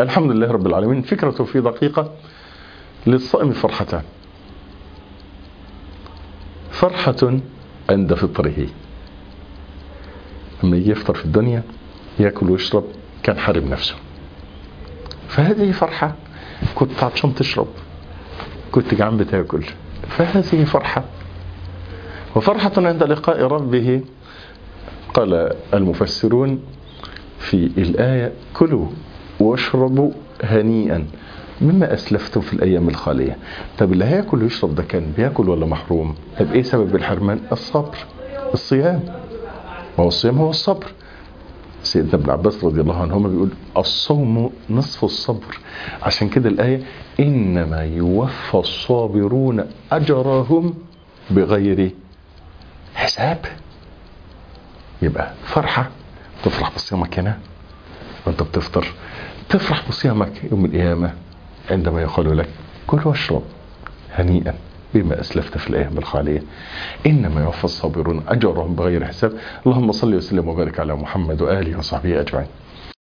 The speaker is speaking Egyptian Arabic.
الحمد لله رب العالمين فكرته في دقيقة للصائم فرحتان فرحة عند فطره لما يجي يفطر في الدنيا ياكل ويشرب كان حارب نفسه فهذه فرحة كنت عطشان تشرب كنت جعان بتاكل فهذه فرحة وفرحة عند لقاء ربه قال المفسرون في الآية كلوا واشربوا هنيئا مما أسلفتم في الأيام الخالية طب اللي هياكل ويشرب ده كان بياكل ولا محروم طب إيه سبب الحرمان الصبر الصيام ما هو الصيام هو الصبر سيدنا ابن عباس رضي الله عنهما بيقول الصوم نصف الصبر عشان كده الآية إنما يوفى الصابرون أجرهم بغير حساب يبقى فرحة تفرح بصيامك هنا وانت بتفطر تفرح بصيامك يوم القيامة عندما يقال لك كل واشرب هنيئا بما أسلفت في الأيام الخالية إنما يوفى الصابرون أجرهم بغير حساب اللهم صل وسلم وبارك على محمد وآله وصحبه أجمعين